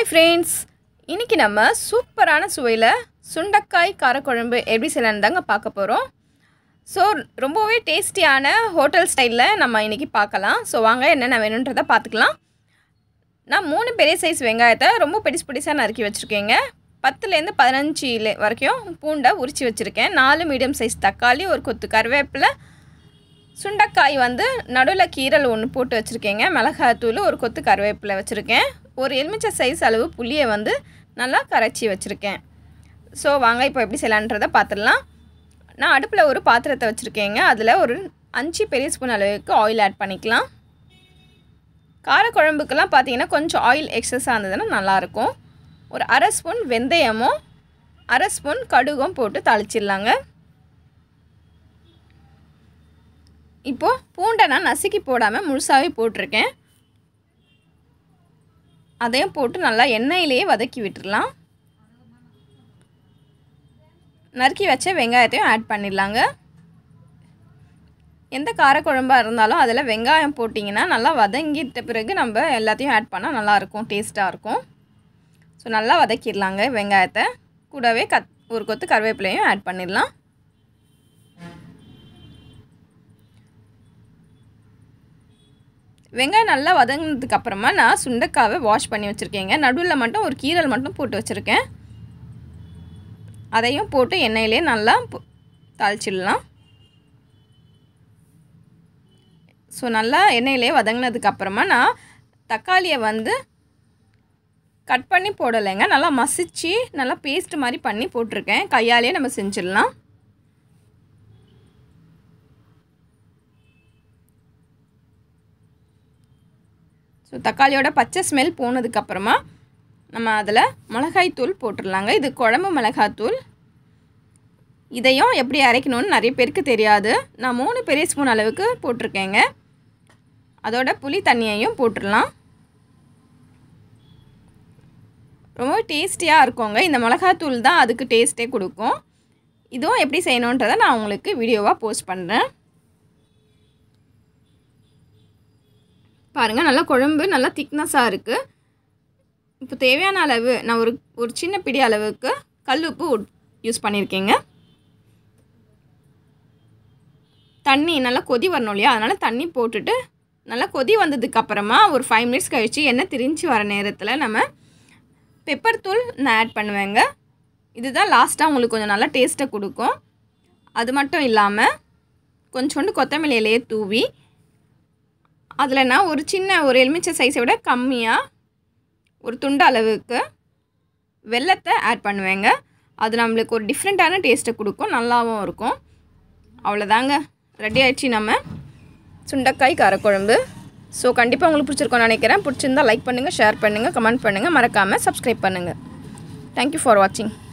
hi friends இன்றைக்கி நம்ம சூப்பரான சுவையில் சுண்டக்காய் காரக்குழம்பு எப்படி செய்யலான்னு தாங்க பார்க்க போகிறோம் ஸோ ரொம்பவே டேஸ்டியான ஹோட்டல் ஸ்டைலில் நம்ம இன்றைக்கி பார்க்கலாம் ஸோ வாங்க என்னென்ன வேணுன்றதை பார்த்துக்கலாம் நான் மூணு பெரிய சைஸ் வெங்காயத்தை ரொம்ப பெருசு பெருசாக நறுக்கி வச்சுருக்கேங்க பத்துலேருந்து பதினஞ்சு லே- வரைக்கும் பூண்டை உரித்து வச்சுருக்கேன் நாலு மீடியம் சைஸ் தக்காளி ஒரு கொத்து கருவேப்பிலை சுண்டைக்காய் வந்து நடுவில் கீரல் ஒன்று போட்டு வச்சுருக்கேங்க மிளகாத்தூள் ஒரு கொத்து கருவேப்பிலை வச்சுருக்கேன் ஒரு எலுமிச்சை சைஸ் அளவு புளியை வந்து நல்லா கரைச்சி வச்சுருக்கேன் ஸோ வாங்க இப்போ எப்படி செய்யலான்றதை பார்த்துடலாம் நான் அடுப்பில் ஒரு பாத்திரத்தை வச்சுருக்கேங்க அதில் ஒரு அஞ்சு பெரிய ஸ்பூன் அளவுக்கு ஆயில் ஆட் பண்ணிக்கலாம் காரக்குழம்புக்கெல்லாம் பார்த்தீங்கன்னா கொஞ்சம் ஆயில் எக்ஸஸாக இருந்ததுன்னா நல்லாயிருக்கும் ஒரு அரை ஸ்பூன் வெந்தயமும் அரை ஸ்பூன் கடுகும் போட்டு தாளிச்சிடலாங்க இப்போது பூண்டை நான் நசுக்கி போடாமல் முழுசாகவே போட்டிருக்கேன் அதையும் போட்டு நல்லா எண்ணெயிலேயே வதக்கி விட்டுடலாம் நறுக்கி வச்ச வெங்காயத்தையும் ஆட் பண்ணிடலாங்க எந்த காரக்குழம்பாக இருந்தாலும் அதில் வெங்காயம் போட்டிங்கன்னா நல்லா வதங்கிட்ட பிறகு நம்ம எல்லாத்தையும் ஆட் பண்ணால் நல்லாயிருக்கும் டேஸ்ட்டாக இருக்கும் ஸோ நல்லா வதக்கிடலாங்க வெங்காயத்தை கூடவே கத் ஒரு கொத்து கருவேப்பிலையும் ஆட் பண்ணிடலாம் வெங்காயம் நல்லா வதங்கினதுக்கு அப்புறமா நான் சுண்டைக்காவை வாஷ் பண்ணி வச்சுருக்கேங்க நடுவில் மட்டும் ஒரு கீரல் மட்டும் போட்டு வச்சுருக்கேன் அதையும் போட்டு எண்ணெயிலே நல்லா பொ- தாளிச்சிடலாம் ஸோ நல்லா எண்ணெயிலே வதங்கினதுக்கு அப்புறமா நான் தக்காளியை வந்து கட் பண்ணி போடலைங்க நல்லா மசிச்சு நல்லா பேஸ்ட் மாதிரி பண்ணி போட்டிருக்கேன் கையாலேயே நம்ம செஞ்சிடலாம் ஸோ தக்காளியோட பச்சை ஸ்மெல் போனதுக்கப்புறமா நம்ம அதில் மிளகாய்த்தூள் போட்டுடலாங்க இது குழம்பு மிளகாய்த்தூள் இதையும் எப்படி அரைக்கணும்னு நிறைய பேருக்கு தெரியாது நான் மூணு பெரிய ஸ்பூன் அளவுக்கு போட்டிருக்கேங்க அதோட புளி தண்ணியையும் போட்டுடலாம் ரொம்ப டேஸ்டியாக இருக்குங்க இந்த மிளகாத்தூள் தான் அதுக்கு டேஸ்ட்டே கொடுக்கும் இதுவும் எப்படி செய்யணுன்றதை நான் உங்களுக்கு வீடியோவாக போஸ்ட் பண்ணுறேன் பாருங்கள் நல்லா குழம்பு நல்லா திக்னஸாக இருக்குது இப்போ தேவையான அளவு நான் ஒரு ஒரு சின்ன பிடி அளவுக்கு கல் உப்பு யூஸ் பண்ணியிருக்கேங்க தண்ணி நல்லா கொதி வரணும் இல்லையா அதனால் தண்ணி போட்டுட்டு நல்லா கொதி வந்ததுக்கு அப்புறமா ஒரு ஃபைவ் மினிட்ஸ் கழித்து எண்ணெய் திரிஞ்சு வர நேரத்தில் நம்ம பெப்பர் தூள் நான் ஆட் பண்ணுவேங்க இதுதான் லாஸ்ட்டாக உங்களுக்கு கொஞ்சம் நல்லா டேஸ்ட்டை கொடுக்கும் அது மட்டும் இல்லாமல் கொஞ்சோண்டு கொத்தமல்லி இலையை தூவி அதில் நான் ஒரு சின்ன ஒரு எலுமிச்சை சைஸை விட கம்மியாக ஒரு துண்டு அளவுக்கு வெல்லத்தை ஆட் பண்ணுவேங்க அது நம்மளுக்கு ஒரு டிஃப்ரெண்ட்டான டேஸ்ட்டை கொடுக்கும் நல்லாவும் இருக்கும் அவ்வளோதாங்க ரெடி ஆயிடுச்சு நம்ம சுண்டைக்காய் காரக்குழம்பு ஸோ கண்டிப்பாக உங்களுக்கு பிடிச்சிருக்கோன்னு நினைக்கிறேன் பிடிச்சிருந்தா லைக் பண்ணுங்கள் ஷேர் பண்ணுங்கள் கமெண்ட் பண்ணுங்கள் மறக்காமல் சப்ஸ்கிரைப் பண்ணுங்கள் தேங்க்யூ ஃபார் வாட்சிங்